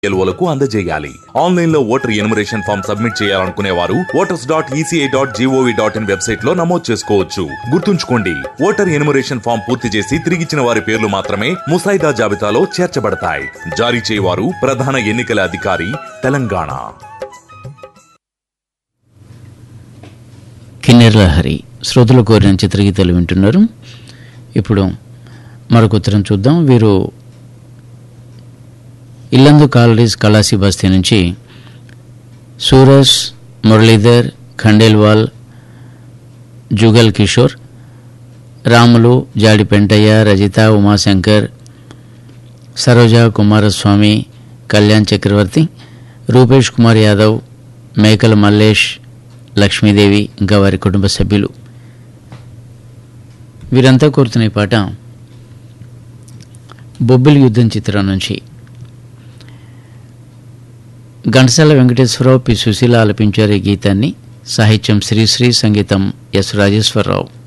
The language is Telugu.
ఎల్ఓలకు అందజేయాలి ఆన్లైన్ లో ఓటర్ ఎనుమరేషన్ ఫామ్ సబ్మిట్ చేయాలనుకునే వారు voters dot ECI dot gov dot in website లో నమోదు చేసుకోవచ్చు గుర్తుంచుకోండి ఓటర్ ఎనుమరేషన్ ఫామ్ పూర్తి చేసి తిరిగిచ్చిన వారి పేర్లు మాత్రమే ముసాయిదా జాబితాలో చేర్చబడతాయి జారీ చేయవారు ప్రధాన ఎన్నికల అధికారి తెలంగాణ కిన్నెర్ల హరి శ్రోతలు కోరిన చిత్రగీతాలు వింటున్నారు ఇప్పుడు మరొక ఉత్తరం చూద్దాం వీరు ఇల్లందు కాలరీస్ కళాసి బస్తీ నుంచి సూరస్ మురళీధర్ ఖండేల్వాల్ జుగల్ కిషోర్ రాములు జాడి పెంటయ్య రజిత ఉమాశంకర్ సరోజ కుమారస్వామి కళ్యాణ్ చక్రవర్తి రూపేష్ కుమార్ యాదవ్ మేకల మల్లేష్ లక్ష్మీదేవి ఇంకా వారి కుటుంబ సభ్యులు వీరంతా కోరుతున్న ఈ పాట బొబ్బిలి యుద్ధం చిత్రం నుంచి ఘంటసాల వెంకటేశ్వరరావు పి సుశీల ఆలపించారు ఈ గీతాన్ని సాహిత్యం శ్రీశ్రీ సంగీతం ఎస్ రాజేశ్వరరావు